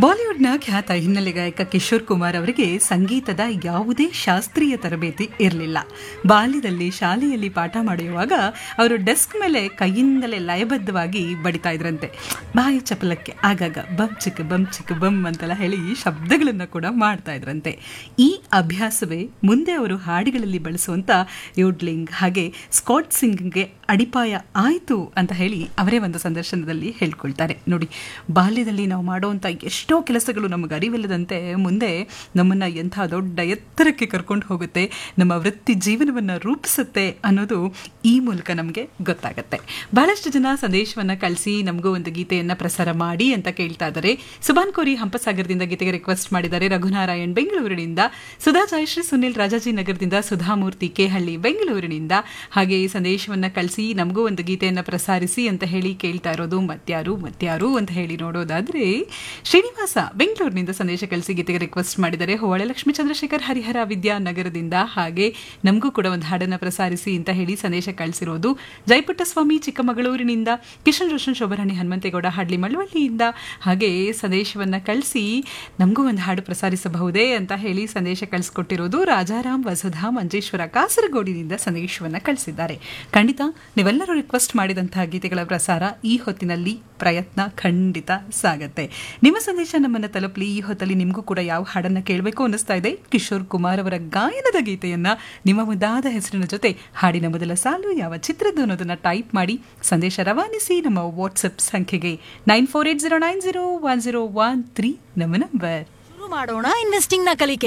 ಬಾಲಿವುಡ್ನ ಖ್ಯಾತ ಹಿನ್ನೆಲೆ ಗಾಯಕ ಕಿಶೋರ್ ಕುಮಾರ್ ಅವರಿಗೆ ಸಂಗೀತದ ಯಾವುದೇ ಶಾಸ್ತ್ರೀಯ ತರಬೇತಿ ಇರಲಿಲ್ಲ ಬಾಲ್ಯದಲ್ಲಿ ಶಾಲೆಯಲ್ಲಿ ಪಾಠ ಮಾಡುವಾಗ ಅವರು ಡೆಸ್ಕ್ ಮೇಲೆ ಕೈಯಿಂದಲೇ ಲಯಬದ್ಧವಾಗಿ ಬಡಿತಾ ಇದ್ರಂತೆ ಬಾಯಿ ಚಪಲಕ್ಕೆ ಆಗಾಗ ಬಮ್ ಚಿಕ್ ಬಮ್ ಚಿಕ್ ಬಮ್ ಅಂತೆಲ್ಲ ಹೇಳಿ ಶಬ್ದಗಳನ್ನು ಕೂಡ ಮಾಡ್ತಾ ಇದ್ರಂತೆ ಈ ಅಭ್ಯಾಸವೇ ಮುಂದೆ ಅವರು ಹಾಡುಗಳಲ್ಲಿ ಬಳಸುವಂತ ಯೋಡ್ಲಿಂಗ್ ಹಾಗೆ ಸ್ಕಾಟ್ ಸಿಂಗ್ಗೆ ಅಡಿಪಾಯ ಆಯಿತು ಅಂತ ಹೇಳಿ ಅವರೇ ಒಂದು ಸಂದರ್ಶನದಲ್ಲಿ ಹೇಳ್ಕೊಳ್ತಾರೆ ನೋಡಿ ಬಾಲ್ಯದಲ್ಲಿ ನಾವು ಮಾಡುವಂಥ ಎಷ್ಟೋ ಕೆಲಸಗಳು ನಮಗೆ ಅರಿವಿಲ್ಲದಂತೆ ಮುಂದೆ ನಮ್ಮನ್ನು ಎಂಥ ದೊಡ್ಡ ಎತ್ತರಕ್ಕೆ ಕರ್ಕೊಂಡು ಹೋಗುತ್ತೆ ನಮ್ಮ ವೃತ್ತಿ ಜೀವನವನ್ನು ರೂಪಿಸುತ್ತೆ ಅನ್ನೋದು ಈ ಮೂಲಕ ನಮಗೆ ಗೊತ್ತಾಗುತ್ತೆ ಬಹಳಷ್ಟು ಜನ ಸಂದೇಶವನ್ನು ಕಳಿಸಿ ನಮಗೂ ಒಂದು ಗೀತೆಯನ್ನು ಪ್ರಸಾರ ಮಾಡಿ ಅಂತ ಕೇಳ್ತಾ ಇದ್ದಾರೆ ಸುಬಾನ್ ಕೋರಿ ಹಂಪಸಾಗರದಿಂದ ಗೀತೆಗೆ ರಿಕ್ವೆಸ್ಟ್ ಮಾಡಿದ್ದಾರೆ ರಘುನಾರಾಯಣ್ ಬೆಂಗಳೂರಿನಿಂದ ಸುಧಾ ಜಯಶ್ರೀ ಸುನಿಲ್ ರಾಜಾಜಿ ನಗರದಿಂದ ಸುಧಾಮೂರ್ತಿ ಕೇಹಳ್ಳಿ ಬೆಂಗಳೂರಿನಿಂದ ಹಾಗೆ ಈ ಸಂದೇಶವನ್ನು ಕಳಿಸಿ ನಮಗೂ ಒಂದು ಗೀತೆಯನ್ನು ಪ್ರಸಾರಿಸಿ ಅಂತ ಹೇಳಿ ಕೇಳ್ತಾ ಇರೋದು ಮತ್ಯಾರು ಮತ್ಯಾರು ಅಂತ ಹೇಳಿ ನೋಡೋದಾದ್ರೆ ಶ್ರೀನಿವಾಸ ಬೆಂಗಳೂರಿನಿಂದ ಸಂದೇಶ ಕಳಿಸಿ ಗೀತೆಗೆ ರಿಕ್ವೆಸ್ಟ್ ಮಾಡಿದ್ದಾರೆ ಹೋಳೆ ಲಕ್ಷ್ಮೀ ಚಂದ್ರಶೇಖರ್ ಹರಿಹರ ವಿದ್ಯಾನಗರದಿಂದ ಹಾಗೆ ನಮಗೂ ಕೂಡ ಒಂದು ಹಾಡನ್ನು ಪ್ರಸಾರಿಸಿ ಅಂತ ಹೇಳಿ ಸಂದೇಶ ಕಳಿಸಿರೋದು ಜಯಪುಟ್ಟಸ್ವಾಮಿ ಚಿಕ್ಕಮಗಳೂರಿನಿಂದ ಕಿಶನ್ ರೋಷನ್ ಶೋಭರಾಣಿ ಹನುಮಂತೇಗೌಡ ಹಾಡ್ಲಿ ಮಳವಳ್ಳಿಯಿಂದ ಹಾಗೆ ಸಂದೇಶವನ್ನು ಕಳಿಸಿ ನಮಗೂ ಒಂದು ಹಾಡು ಪ್ರಸಾರಿಸಬಹುದೇ ಅಂತ ಹೇಳಿ ಸಂದೇಶ ಕಳಿಸ್ಕೊಟ್ಟಿರೋದು ರಾಜಾರಾಮ್ ವಸುಧಾ ಮಂಜೇಶ್ವರ ಕಾಸರಗೋಡಿನಿಂದ ಸಂದೇಶವನ್ನು ಕಳಿಸಿದ್ದಾರೆ ಖಂಡಿತ ನೀವೆಲ್ಲರೂ ರಿಕ್ವೆಸ್ಟ್ ಮಾಡಿದಂತಹ ಗೀತೆಗಳ ಪ್ರಸಾರ ಈ ಹೊತ್ತಿನಲ್ಲಿ ಪ್ರಯತ್ನ ಖಂಡಿತ ಸಾಗತ್ತೆ ನಿಮ್ಮ ಸಂದೇಶ ನಮ್ಮನ್ನು ತಲುಪಲಿ ಈ ಹೊತ್ತಲ್ಲಿ ನಿಮಗೂ ಕೂಡ ಯಾವ ಹಾಡನ್ನ ಕೇಳಬೇಕು ಅನ್ನಿಸ್ತಾ ಇದೆ ಕಿಶೋರ್ ಕುಮಾರ್ ಅವರ ಗಾಯನದ ಗೀತೆಯನ್ನ ನಿಮ್ಮ ಮುದ್ದಾದ ಹೆಸರಿನ ಜೊತೆ ಹಾಡಿನ ಮೊದಲ ಸಾಲು ಯಾವ ಚಿತ್ರದ್ದು ಅನ್ನೋದನ್ನ ಟೈಪ್ ಮಾಡಿ ಸಂದೇಶ ರವಾನಿಸಿ ನಮ್ಮ ವಾಟ್ಸಪ್ ಸಂಖ್ಯೆಗೆ nine four eight zero nine zero one zero one three ನಮ್ಮ ನಂಬರ್ ಶುರು ಮಾಡೋಣ ಇನ್ವೆಸ್ಟಿಂಗ್ ನ ಕಲಿಕೆ